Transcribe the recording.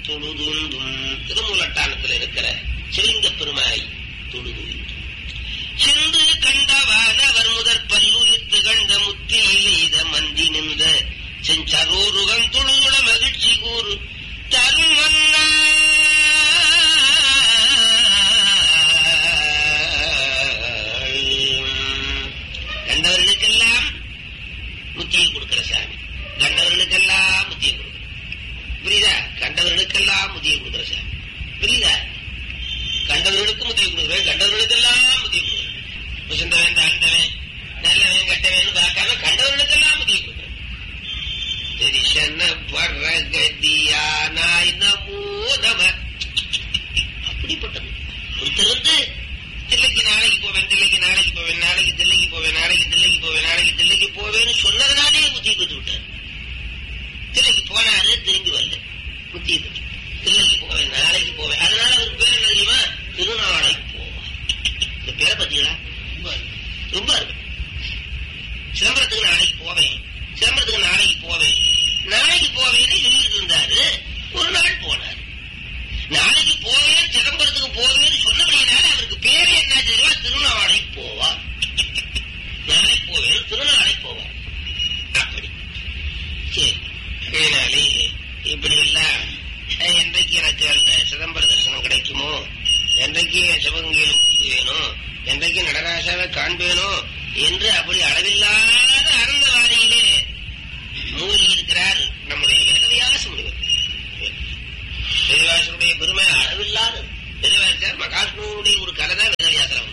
தொழுதுந்தும் திருமூலட்டானத்தில் இருக்கிற சிலிங்க பெருமானை தொழுதுந்தும் சென்று கண்டவானவர் முதற் பல்லுயிர்த்து கண்ட முத்தியில் எய்த மந்தி நின்ற செஞ்சரோருகம் தொழுதுட மகிழ்ச்சி கூறு தரும் மன்னா கண்டவர்களுக்கெல்லாம் முத்தியை கொடுக்கிற சாமி கண்டவர்களுக்கெல்லாம் முத்தியை கொடுக்கிற புரியுதா கண்டவர்களுக்கெல்லாம் முத்தியை கொடுக்கிற சாமி புரியுதா கண்டவர்களுக்கு முத்தியை கொடுக்குறேன் கண்டவர்களுக்கெல்லாம் முத்தியை கொடுக்குறேன் வசந்தவன் தாழ்ந்தவன் நல்லவன் கெட்டவன் பார்க்காம கண்டவர்களுக்கெல்லாம் முத்தியை கொடுக்குறேன் தெரிசன பரகதியானாய் நமோ நம அப்படிப்பட்டது ஒருத்தர் வந்து தில்லைக்கு நாளைக்கு போவேன் தில்லைக்கு நாளைக்கு போவேன் நாளைக்கு தில்லைக்கு போவேன் நாளைக்கு தில்லைக்கு போவேன் நாளைக்கு தில்லைக்கு போவேன்னு சொன்னதுனாலே முத்தி கொடுத்து விட்டார் தில்லைக்கு போனாரு திரும்பி வரல முத்தி கொடுத்து தில்லைக்கு போவேன் நாளைக்கு போவேன் அதனால அவருக்கு பேர் என்ன தெரியுமா திருநாளைக்கு போவான் இந்த பேரை பத்தீங்களா ரொம்ப ரொம்ப இருக்கு சிதம்பரத்துக்கு நாளைக்கு போவேன் சிதம்பரத்துக்கு நாளைக்கு போவேன் நாளைக்கு போவேன்னு சொல்லிட்டு இருந்தாரு ஒரு நாள் போனார் நாளைக்கு போவேன் சிதம்பரத்துக்கு போவேன்னு சொன்னபடினால அவருக்கு பேரு என்ன தெரியுமா திருநாளை போவார் நாளைக்கு போவேன் திருநாளை போவார் அப்படி சரி அதனாலே இப்படி எல்லாம் அஹ், என்றைக்கு எனக்கு அந்த சிதம்பர தரிசனம் கிடைக்குமோ என்றைக்கு சிவகங்கையில் வேணும் என்றைக்கு நடராசாவை காண்பேனோ என்று அப்படி அளவில்லாத ஆனந்தவாதியிலே மூழ்கி இருக்கிறார் நம்முடைய வேதவியாச முனிவர் வேதவியாசனுடைய பெருமை அளவில்லாதது வேதவியாசர் மகாத்மாவுடைய ஒரு கதை தான் வேதவியாசர்